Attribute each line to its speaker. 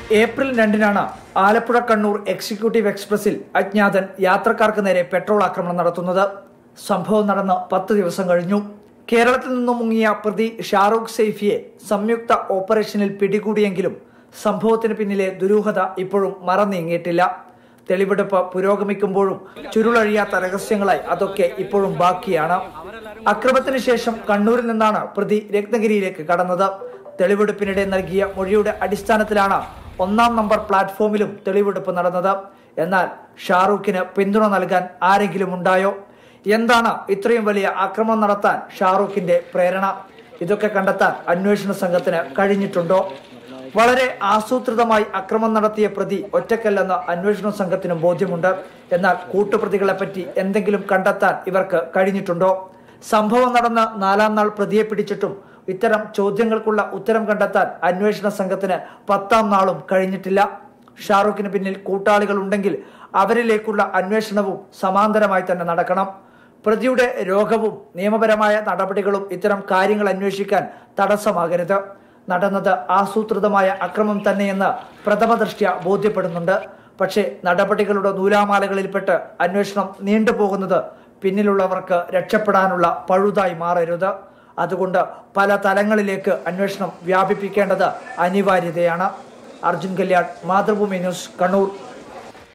Speaker 1: April രണ്ടിനാണ് Alappuzha Kannur executive എക്സ്പ്രസിൽ അജ്ഞാതൻ യാത്രക്കാർക്ക് നേരെ പെട്രോൾ ആക്രമണം നടത്തുന്നത് സംഭവം നടന്ന് പത്ത് ദിവസം കഴിഞ്ഞു കേരളത്തിൽ നിന്നും മുങ്ങിയ പ്രതി ഷാറൂഖ് സൈഫിയെ സംയുക്ത ഓപ്പറേഷനിൽ പിടികൂടിയെങ്കിലും സംഭവത്തിന് പിന്നിലെ ദുരൂഹത ഇപ്പോഴും മറന്നീങ്ങിയിട്ടില്ല തെളിവെടുപ്പ് പുരോഗമിക്കുമ്പോഴും ചുരുളഴിയാത്ത രഹസ്യങ്ങളായി അതൊക്കെ ഇപ്പോഴും ബാക്കിയാണ് അക്രമത്തിന് ശേഷം കണ്ണൂരിൽ നിന്നാണ് പ്രതി രത്നഗിരിയിലേക്ക് കടന്നത് തെളിവെടുപ്പിനിടെ നൽകിയ മൊഴിയുടെ അടിസ്ഥാനത്തിലാണ് ഒന്നാം നമ്പർ പ്ലാറ്റ്ഫോമിലും തെളിവെടുപ്പ് നടന്നത് എന്നാൽ ഷാറൂഖിന് പിന്തുണ നൽകാൻ ആരെങ്കിലും ഉണ്ടായോ എന്താണ് ഇത്രയും വലിയ ആക്രമണം നടത്താൻ ഷാറൂഖിന്റെ പ്രേരണ ഇതൊക്കെ കണ്ടെത്താൻ അന്വേഷണ സംഘത്തിന് കഴിഞ്ഞിട്ടുണ്ടോ വളരെ ആസൂത്രിതമായി അക്രമം നടത്തിയ പ്രതി ഒറ്റക്കല്ലെന്ന് അന്വേഷണ സംഘത്തിന് ബോധ്യമുണ്ട് എന്നാൽ കൂട്ടുപ്രതികളെ പറ്റി എന്തെങ്കിലും കണ്ടെത്താൻ ഇവർക്ക് കഴിഞ്ഞിട്ടുണ്ടോ സംഭവം നടന്ന് നാലാം നാൾ പ്രതിയെ പിടിച്ചിട്ടും ഇത്തരം ചോദ്യങ്ങൾക്കുള്ള ഉത്തരം കണ്ടെത്താൻ അന്വേഷണ സംഘത്തിന് പത്താം നാളും കഴിഞ്ഞിട്ടില്ല ഷാറൂഖിന് പിന്നിൽ കൂട്ടാളികൾ ഉണ്ടെങ്കിൽ അവരിലേക്കുള്ള അന്വേഷണവും സമാന്തരമായി തന്നെ നടക്കണം പ്രതിയുടെ രോഗവും നിയമപരമായ നടപടികളും ഇത്തരം കാര്യങ്ങൾ അന്വേഷിക്കാൻ തടസ്സമാകരുത് നടന്നത് ആസൂത്രിതമായ അക്രമം തന്നെയെന്ന് പ്രഥമദൃഷ്ട്യ ബോധ്യപ്പെടുന്നുണ്ട് പക്ഷേ നടപടികളുടെ നൂലാമാലകളിൽപ്പെട്ട് അന്വേഷണം നീണ്ടുപോകുന്നത് പിന്നിലുള്ളവർക്ക് രക്ഷപ്പെടാനുള്ള പഴുതായി മാറരുത് അതുകൊണ്ട് പല തലങ്ങളിലേക്ക് അന്വേഷണം വ്യാപിപ്പിക്കേണ്ടത് അനിവാര്യതയാണ് അർജുൻ കല്യാൺ മാതൃഭൂമി ന്യൂസ് കണ്ണൂർ